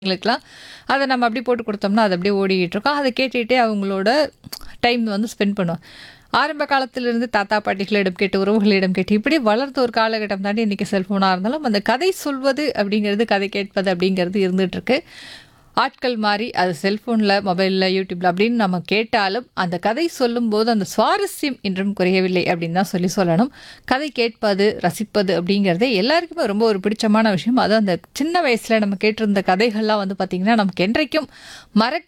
ங்களுக்கெல்லாம் அதை நம்ம அப்படியே போட்டு கொடுத்தோம்னா அது அப்படியே ஓடிக்கிட்டு இருக்கும் அதை கேட்டுகிட்டே அவங்களோட டைம் வந்து ஸ்பெண்ட் பண்ணுவோம் ஆரம்ப காலத்திலிருந்து தாத்தா பாட்டிகளிடம் கேட்டு உறவுகளிடம் கேட்டு இப்படி வளர்ந்த ஒரு காலகட்டம் தாண்டி இன்றைக்கி செல்ஃபோனாக இருந்தாலும் அந்த கதை சொல்வது அப்படிங்கிறது கதை கேட்பது அப்படிங்கிறது இருந்துகிட்டு இருக்கு ஆட்கள் மாறி அது செல்ஃபோனில் மொபைலில் யூடியூப்பில் அப்படின்னு நம்ம கேட்டாலும் அந்த கதை சொல்லும்போது அந்த சுவாரஸ்யம் இன்றும் குறையவில்லை அப்படின்னு தான் சொல்லி சொல்லணும் கதை கேட்பது ரசிப்பது அப்படிங்கிறதே எல்லாருக்குமே ரொம்ப ஒரு பிடிச்சமான விஷயம் அது அந்த சின்ன வயசில் நம்ம கேட்டிருந்த கதைகள்லாம் வந்து பார்த்திங்கன்னா நமக்கு என்றைக்கும் மறக்க